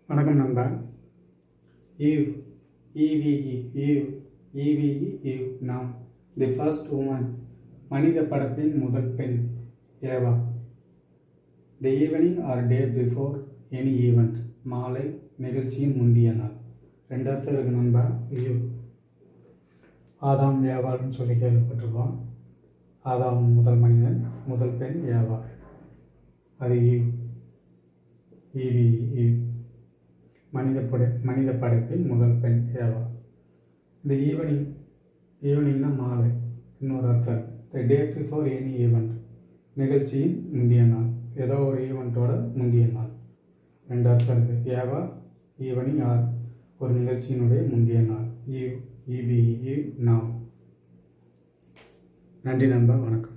வணக்கம் நண்பா Eve E V E Eve E V E Eve நாம் தி ஃபர்ஸ்ட் உமன் மனித படைப்பின் முதல் பெண் ஏவா the evening or day before any event மாலை நிகழ்ச்சியின் முந்திய நாள் ரெண்டு அர்த்தம் இருக்கு நண்பா ஈவ் ஆதாம் ஏவாள்னு சொல்லி கேள்விப்பட்டிருக்கோம் ஆதாம் முதல் மனிதன் முதல் பெண் ஏவா அது ஈவ் ஈவி ஈவ் மனித படை மனித படைப்பின் முதல் பெண் ஏவா இந்த ஈவினிங் ஈவினிங்னா மாலை இன்னொரு அர்த்தம் இருக்கு the day before any event நிகழ்ச்சியின் முந்திய நாள் ஏதோ ஒரு ஈவெண்ட்டோட முந்திய நாள் ரெண்டு அர்த்தம் இருக்குது ஏவா ஈவினிங் ஆர் ஒரு நிகழ்ச்சியினுடைய முந்திய நாள் ஈவ் இவி ஈவ் நாம் நன்றி நண்பா வணக்கம்